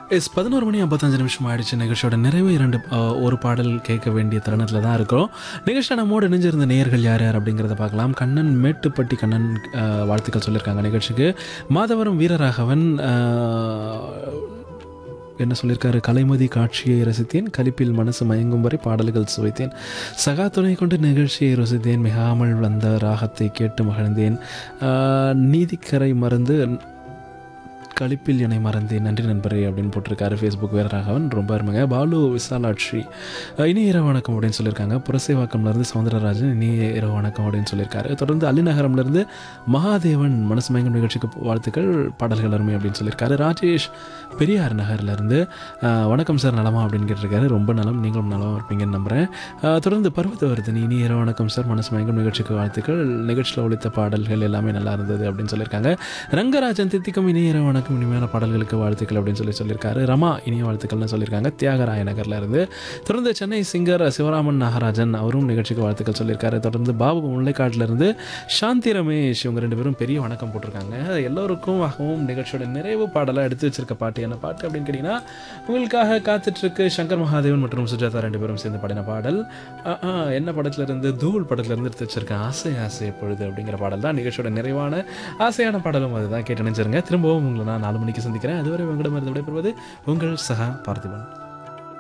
S பதினோரு மணி ஐம்பத்தஞ்சு நிமிஷம் ஆயிடுச்சு நிகழ்ச்சியோட நிறைவு இரண்டு அஹ், ஒரு பாடல் கேட்க வேண்டிய தருணத்தில் தான் இருக்கிறோம் நிகழ்ச்சியில் நம்மோடு இணைஞ்சிருந்த நேயர்கள் யார் யார் அப்படிங்கிறத பார்க்கலாம் கண்ணன் மேட்டுப்பட்டி கண்ணன் அஹ், வாழ்த்துக்கள் சொல்லியிருக்காங்க நிகழ்ச்சிக்கு மாதவரம் வீரராகவன் அஹ், என்ன சொல்லியிருக்காரு கலைமதி காட்சியை ரசித்தேன் கலிப்பில் மனசு மயங்கும் வரை பாடல்கள் சுவைத்தேன் சகா துணை கொண்டு நிகழ்ச்சியை ரசித்தேன் மிகாமல் வந்த ராகத்தை கேட்டு மகிழ்ந்தேன் ஆஹ், நீதிக்கரை மறந்து கழிப்பில் என்னை மறந்தேன் நன்றி நண்பரே அப்படின்னு போட்டிருக்காரு ஃபேஸ்புக் வீரராகவன் ரொம்ப அருமைங்க பாலு விசாலாட்சி அஹ், இனிய இரவு வணக்கம் அப்படின்னு சொல்லியிருக்காங்க புரசேவாக்கம்லேருந்து சவுந்தரராஜன் இனிய இரவு வணக்கம் அப்படின்னு சொல்லியிருக்காரு தொடர்ந்து அள்ளிநகரம்லேருந்து மகாதேவன் மனசு மயங்கும் நிகழ்ச்சிக்கு வாழ்த்துக்கள் பாடல்கள் அருமை அப்படின்னு சொல்லியிருக்காரு ராஜேஷ் பெரியார் நகர்லேருந்து வணக்கம் சார் நலமா அப்படின்னு கேட்டிருக்காரு ரொம்ப நலம் நீங்களும் நலமா இருப்பீங்கன்னு நம்புகிறேன் அஹ், தொடர்ந்து பருவத்தவர்தனி இனிய இரவு வணக்கம் சார் மனசு மயங்கும் நிகழ்ச்சிக்கு வாழ்த்துக்கள் நிகழ்ச்சியில் ஒழித்த பாடல்கள் எல்லாமே நல்லா இருந்தது அப்படின்னு சொல்லியிருக்காங்க ரங்கராஜன் தித்திக்கும் இனிய இரவு வணக்கம் இனிமையான பாடல்களுக்கு வாழ்த்துக்கள் அப்படின்னு சொல்லி சொல்லியிருக்காரு ரமா இனிய வாழ்த்துக்கள்னு சொல்லியிருக்காங்க தியாகராய நகர்ல இருந்து தொடர்ந்து சென்னை சிங்கர் சிவராமன் நாகராஜன் அவரும் நிகழ்ச்சிக்கு வாழ்த்துக்கள் சொல்லியிருக்காரு தொடர்ந்து பாபு முல்லைக்காட்டில் இருந்து சாந்தி ரமேஷ் இவங்க ரெண்டு பேரும் பெரிய வணக்கம் போட்டிருக்காங்க எல்லோருக்கும் ஆகவும் நிகழ்ச்சியோட நிறைவு பாடலாக எடுத்து வச்சிருக்க பாட்டு என்ன பாட்டு அப்படின்னு கேட்டிங்கன்னா உங்களுக்காக காத்துட்ருக்கு சங்கர் மகாதேவன் மற்றும் சுஜாதா ரெண்டு பேரும் சேர்ந்து பாடின பாடல் ஆ, ஆ, என்ன படத்துல இருந்து தூள் படத்துல இருந்து எடுத்து வச்சிருக்கேன் ஆசை ஆசை எப்பொழுது அப்படிங்கிற பாடல் தான் நிகழ்ச்சியோட நிறைவான ஆசையான பாடலும் அதுதான் கேட்டு நினைச்சிருங்க திரும்பவும் உங்களை நான் நாலு மணிக்கு சந்திக்கிறேன் அதுவரை உங்களிடமிருந்து விடைபெறுவது உங்கள் சகா பார்த்திபன்